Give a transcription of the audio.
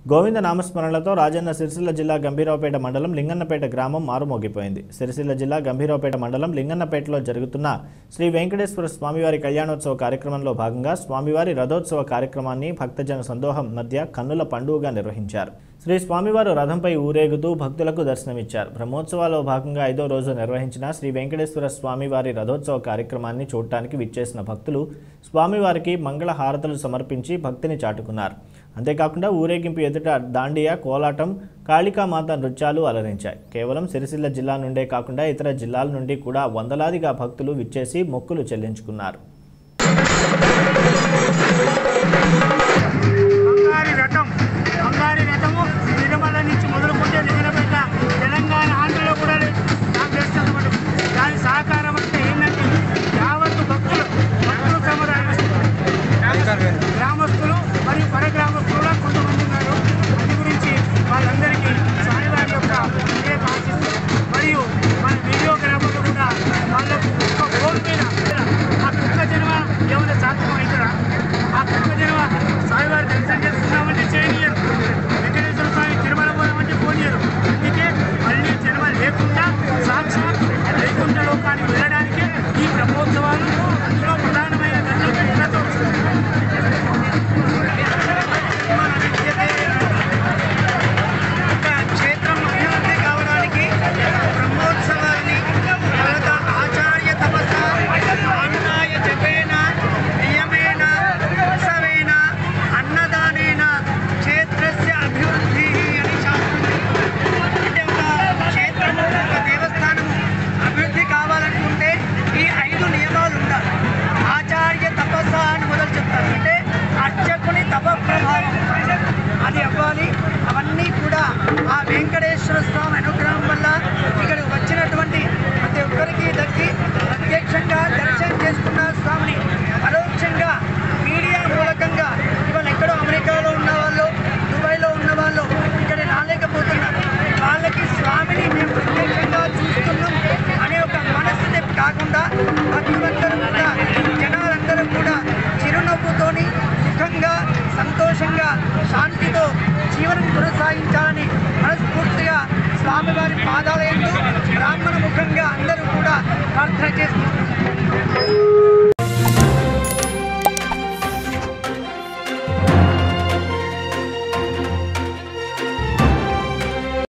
గోవింద నామస్మరణలతో రాజన్న సిరిసిల్ల జిల్లా గంభీరావుపేట మండలం లింగన్నపేట గ్రామం మారుమోగిపోయింది సిరిసిల్ల జిల్లా గంభీరావుపేట మండలం లింగన్నపేటలో జరుగుతున్న శ్రీ వెంకటేశ్వర స్వామివారి కళ్యాణోత్సవ కార్యక్రమంలో భాగంగా స్వామివారి రథోత్సవ కార్యక్రమాన్ని భక్తజన సందోహం మధ్య కన్నుల పండుగగా నిర్వహించారు శ్రీ స్వామివారు రథంపై ఊరేగుతూ భక్తులకు దర్శనమిచ్చారు బ్రహ్మోత్సవాల్లో భాగంగా ఐదో రోజు నిర్వహించిన శ్రీ వెంకటేశ్వర స్వామివారి రథోత్సవ కార్యక్రమాన్ని చూడటానికి విచ్చేసిన భక్తులు స్వామివారికి మంగళ హారతులు సమర్పించి భక్తిని చాటుకున్నారు అంతేకాకుండా ఊరేగింపు ఎదుట దాండియా కోలాటం కాళికామాత నృత్యాలు అలరించాయి కేవలం సిరిసిల్ల జిల్లా నుండే కాకుండా ఇతర జిల్లాల నుండి కూడా వందలాదిగా భక్తులు విచ్చేసి మొక్కులు చెల్లించుకున్నారు